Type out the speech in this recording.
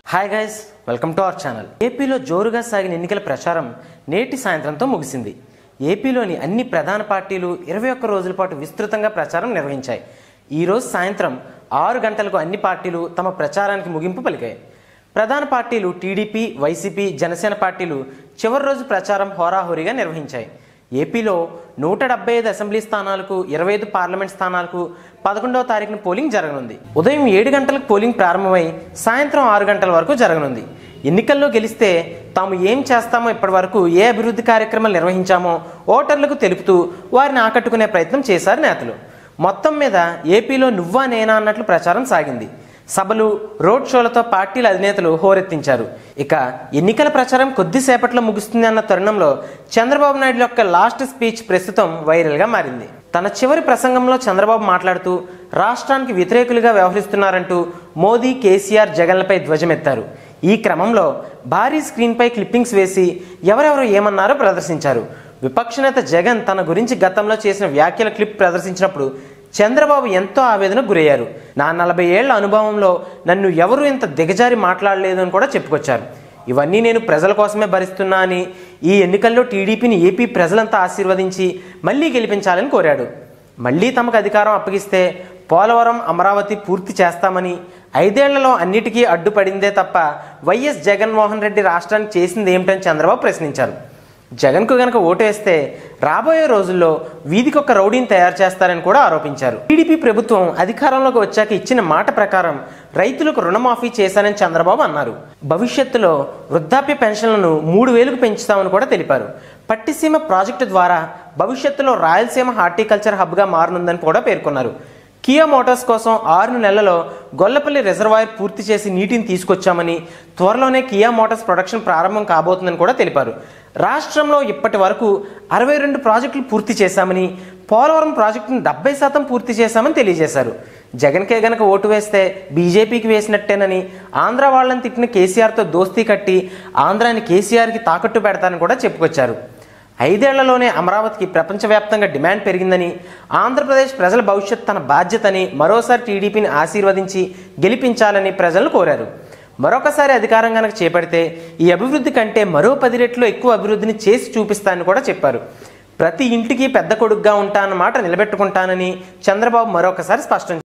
hi guys welcome to our channel ఏపీలో జోరుగా సాగిన ఎన్నికల ప్రచారం నేటి సాయంత్రంతో ముగిసింది ఏపీలోని అన్ని ప్రధాన పార్టీలు ఇరవై ఒక్క రోజుల పాటు విస్తృతంగా ప్రచారం నిర్వహించాయి ఈ రోజు సాయంత్రం ఆరు గంటలకు అన్ని పార్టీలు తమ ప్రచారానికి ముగింపు పలికాయి ప్రధాన పార్టీలు టీడీపీ వైసీపీ జనసేన పార్టీలు చివరి రోజు ప్రచారం హోరాహోరీగా నిర్వహించాయి ఏపీలో నూట డెబ్బై ఐదు అసెంబ్లీ స్థానాలకు ఇరవై ఐదు పార్లమెంట్ స్థానాలకు పదకొండవ తారీఖున పోలింగ్ జరగనుంది ఉదయం ఏడు గంటలకు పోలింగ్ ప్రారంభమై సాయంత్రం ఆరు గంటల వరకు జరగనుంది ఎన్నికల్లో గెలిస్తే తాము ఏం చేస్తామో ఇప్పటి వరకు ఏ అభివృద్ధి కార్యక్రమాలు నిర్వహించామో ఓటర్లకు తెలుపుతూ వారిని ఆకట్టుకునే ప్రయత్నం చేశారు నేతలు మొత్తం మీద ఏపీలో నువ్వా నేనా అన్నట్లు ప్రచారం సాగింది సభలు రోడ్ షోలతో పార్టీల అధినేతలు హోరెత్తించారు ఇక ఎన్నికల ప్రచారం కొద్దిసేపట్లో ముగుస్తుంది అన్న తరుణంలో చంద్రబాబు నాయుడు యొక్క లాస్ట్ స్పీచ్ ప్రస్తుతం వైరల్గా మారింది తన చివరి ప్రసంగంలో చంద్రబాబు మాట్లాడుతూ రాష్ట్రానికి వ్యతిరేకులుగా వ్యవహరిస్తున్నారంటూ మోదీ కేసీఆర్ జగన్లపై ధ్వజమెత్తారు ఈ క్రమంలో భారీ స్క్రీన్పై క్లిప్పింగ్స్ వేసి ఎవరెవరు ఏమన్నారో ప్రదర్శించారు విపక్ష నేత జగన్ తన గురించి గతంలో చేసిన వ్యాఖ్యల క్లిప్ ప్రదర్శించినప్పుడు చంద్రబాబు ఎంతో ఆవేదనకు గురయ్యారు నా నలభై ఏళ్ల అనుభవంలో నన్ను ఎవరు ఇంత దిగజారి మాట్లాడలేదు అని కూడా చెప్పుకొచ్చారు ఇవన్నీ నేను ప్రజల కోసమే భరిస్తున్నా అని ఈ ఎన్నికల్లో టీడీపీని ఏపీ ప్రజలంతా ఆశీర్వదించి మళ్ళీ గెలిపించాలని కోరాడు మళ్ళీ తమకు అధికారం అప్పగిస్తే పోలవరం అమరావతి పూర్తి చేస్తామని ఐదేళ్లలో అన్నిటికీ అడ్డుపడిందే తప్ప వైఎస్ జగన్మోహన్ రెడ్డి రాష్ట్రానికి చేసింది ఏమిటని చంద్రబాబు ప్రశ్నించారు జగన్కు గనక ఓటు వేస్తే రాబోయే రోజుల్లో వీధికొక రౌడీని తయారు చేస్తారని కూడా ఆరోపించారు టీడీపీ ప్రభుత్వం అధికారంలోకి వచ్చాక ఇచ్చిన మాట ప్రకారం రైతులకు రుణమాఫీ చేశానని చంద్రబాబు అన్నారు భవిష్యత్తులో వృద్ధాప్య పెన్షన్లను మూడు వేలకు పెంచుతామని కూడా తెలిపారు పట్టిసీమ ప్రాజెక్టు ద్వారా భవిష్యత్తులో రాయలసీమ హార్టికల్చర్ హబ్గా మారనుందని కూడా పేర్కొన్నారు కియా మోటార్స్ కోసం ఆరు నెలలలో గొల్లపల్లి రిజర్వాయర్ పూర్తి చేసి నీటిని తీసుకొచ్చామని త్వరలోనే కియా మోటార్స్ ప్రొడక్షన్ ప్రారంభం కాబోతుందని కూడా తెలిపారు రాష్ట్రంలో ఇప్పటి వరకు అరవై రెండు ప్రాజెక్టులు పూర్తి చేశామని పోలవరం ప్రాజెక్టును డెబ్బై శాతం పూర్తి చేశామని తెలియజేశారు జగన్కే గనక ఓటు వేస్తే బీజేపీకి వేసినట్టేనని ఆంధ్ర వాళ్ళని తిట్టిన కేసీఆర్తో దోస్తీ కట్టి ఆంధ్రాని కేసీఆర్కి తాకట్టు పెడతానని కూడా చెప్పుకొచ్చారు ఐదేళ్లలోనే అమరావతికి ప్రపంచవ్యాప్తంగా డిమాండ్ పెరిగిందని ఆంధ్రప్రదేశ్ ప్రజల భవిష్యత్ తన బాధ్యతని మరోసారి టీడీపీని ఆశీర్వదించి గెలిపించాలని ప్రజలు కోరారు మరొకసారి అధికారం కనుక చేపడితే ఈ అభివృద్ధి కంటే మరో పది రెట్లు ఎక్కువ అభివృద్ధిని చేసి చూపిస్తానని కూడా చెప్పారు ప్రతి ఇంటికి పెద్ద కొడుగ్గా ఉంటానన్న మాట నిలబెట్టుకుంటానని చంద్రబాబు మరొకసారి స్పష్టం